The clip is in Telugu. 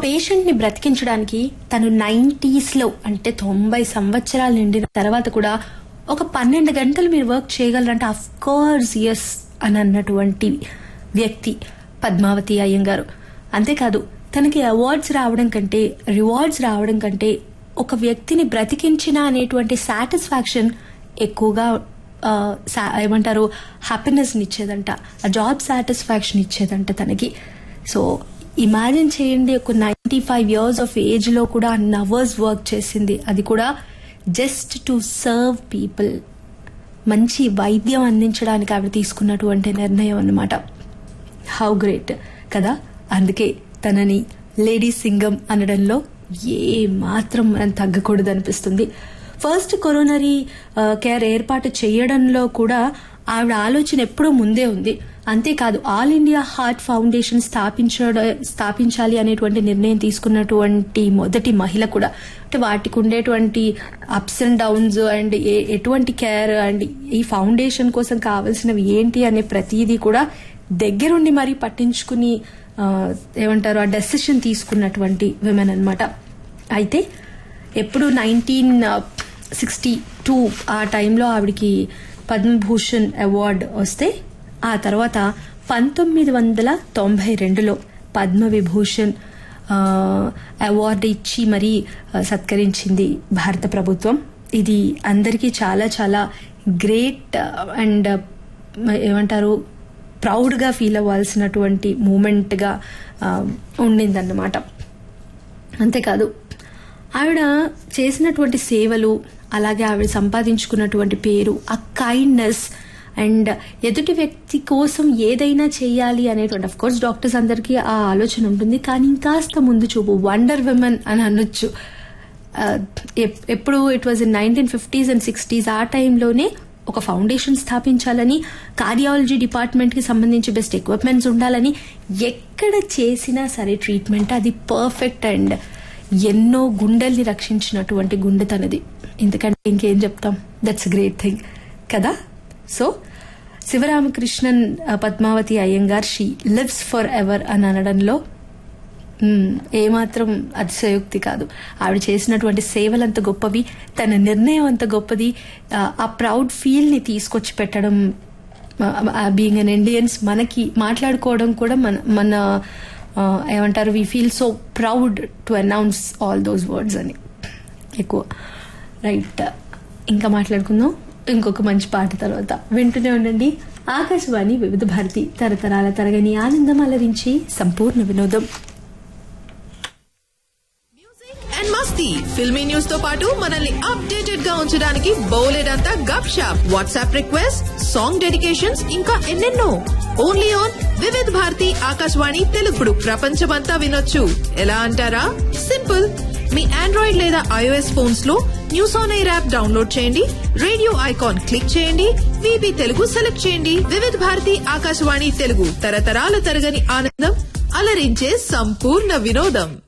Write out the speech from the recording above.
పేషెంట్ ని బ్రతికించడానికి తను నైన్టీస్ లో అంటే తొంభై సంవత్సరాలు నిండిన తర్వాత కూడా ఒక పన్నెండు గంటలు మీరు వర్క్ చేయగలరంటే అఫ్ కోర్స్ ఎస్ అని అన్నటువంటి వ్యక్తి పద్మావతి అయ్యంగారు అంతేకాదు తనకి అవార్డ్స్ రావడం కంటే రివార్డ్స్ రావడం కంటే ఒక వ్యక్తిని బ్రతికించిన అనేటువంటి సాటిస్ఫాక్షన్ ఎక్కువగా ఆ, సా- ఏమంటారు హ్యాపీనెస్ ఇచ్చేదంట ఆ జాబ్ సాటిస్ఫాక్షన్ ఇచ్చేదంట తనకి సో ఇమాజిన్ చేయండి ఒక ninety five years of age లో కూడా నవర్స్ వర్క్ చేసింది అది కూడా జస్ట్ టు సర్వ్ పీపుల్ మంచి వైద్యం అందించడానికి ఆవిడ తీసుకున్నటువంటి నిర్ణయం అన్నమాట హౌ గ్రేట్ కదా అందుకే తనని లేడీ సింగం అనడంలో ఏ మాత్రం మనం తగ్గకూడదు అనిపిస్తుంది ఫస్ట్ కొరోనరీ కేర్ ఏర్పాటు చేయడంలో కూడా ఆవిడ ఆలోచన ఎప్పుడూ ముందే ఉంది అంతేకాదు ఆల్ ఇండియా హార్ట్ ఫౌండేషన్ స్థాపించడ స్థాపించాలి అనేటువంటి నిర్ణయం తీసుకున్నటువంటి మొదటి మహిళ కూడా అంటే వాటికి ఉండేటువంటి అప్స్ అండ్ డౌన్స్ అండ్ ఏ- ఎటువంటి కేర్ అండ్ ఈ ఫౌండేషన్ కోసం కావాల్సినవి ఏంటి అనే ప్రతిదీ కూడా దగ్గరుండి మరీ పట్టించుకుని ఆ, ఏమంటారు ఆ డెసిషన్ తీసుకున్నటువంటి విమెన్ అన్నమాట అయితే ఎప్పుడు నైన్టీన్ సిక్స్టీ టూ ఆ టైంలో ఆవిడికి పద్మభూషణ్ అవార్డు వస్తే ఆ తర్వాత పంతొమ్మిది వందల తొంభై రెండులో పద్మవిభూషణ్ ఆ, అవార్డు ఇచ్చి మరీ ఆ, సత్కరించింది భారత ప్రభుత్వం ఇది అందరికీ చాలా చాలా గ్రేట్ అండ్ ఏమంటారు ప్రౌడ్గా ఫీల్ అవ్వాల్సినటువంటి మూమెంట్గా ఉండిందన్నమాట అంతేకాదు ఆవిడ చేసినటువంటి సేవలు అలాగే ఆవిడ సంపాదించుకున్నటువంటి పేరు ఆ కైండ్నెస్ అండ్ ఎదుటి వ్యక్తి కోసం ఏదైనా చేయాలి అనేటువంటి అఫ్ కోర్స్ డాక్టర్స్ అందరికీ ఆ ఆలోచన ఉంటుంది కానీ ఇంకాస్త ముందు చూపు వండర్ విమెన్ అని అనొచ్చు ఆ, ఎప్- ఎప్పుడు it was in nineteen fifties and sixties ఆ టైంలోనే ఒక ఫౌండేషన్ స్థాపించాలని కార్డియాలజీ డిపార్ట్మెంట్ కి సంబంధించి బెస్ట్ ఎక్విప్మెంట్స్ ఉండాలని ఎక్కడ చేసినా సరే ట్రీట్మెంట్ అది పర్ఫెక్ట్ అండ్ ఎన్నో గుండెల్ని రక్షించినటువంటి గుండె తనది ఎందుకంటే ఇంకేం చెప్తాం దట్స్ గ్రేట్ థింగ్ కదా సో శివరామకృష్ణన్ ఆ, Padmavati Iyengar she lives forever అని అనడంలో మ్మ్. ఏమాత్రం అతిశయోక్తి కాదు ఆవిడ చేసినటువంటి సేవలు అంత గొప్పవి తన నిర్ణయం అంత గొప్పది ఆ, ఆ ప్రౌడ్ ఫీల్ ని తీసుకొచ్చి పెట్టడం బీయింగ్ అన్ ఇండియన్స్ మనకి మాట్లాడుకోవడం కూడా మన మన ఆ, ఏమంటారు we feel so proud to announce all those words అని ఎక్కువ రైట్ ఇంకా మాట్లాడుకుందాం ఇంకొక మంచి పాట తర్వాత వింటూనే ఉండండి ఆకాశవాణి వివిధ భారతి తరతరాల తరగని ఆనందం అలరించి సంపూర్ణ వినోదం అండ్ మస్తీ ఫిల్మీ న్యూస్ తో పాటు మనల్ని అప్డేటెడ్ గా ఉంచడానికి బౌలెడంతా గప్ షాప్ వాట్సాప్ రిక్వెస్ట్ సాంగ్ డెడికేషన్స్ ఇంకా ఎన్నెన్నో ఓన్లీ ఆన్ వివిధ్ భారతి ఆకాశవాణి తెలుగుడు ప్రపంచమంతా వినొచ్చు ఎలా అంటారా సింపుల్ మీ ఆండ్రాయిడ్ లేదా ఐఓఎస్ ఫోన్స్ లో news on air app download చేయండి రేడియో ఐకాన్ క్లిక్ చేయండి విబి తెలుగు సెలెక్ట్ చేయండి వివిధ భారతి ఆకాశవాణి తెలుగు తరతరాల తరగని ఆనందం అలరించే సంపూర్ణ వినోదం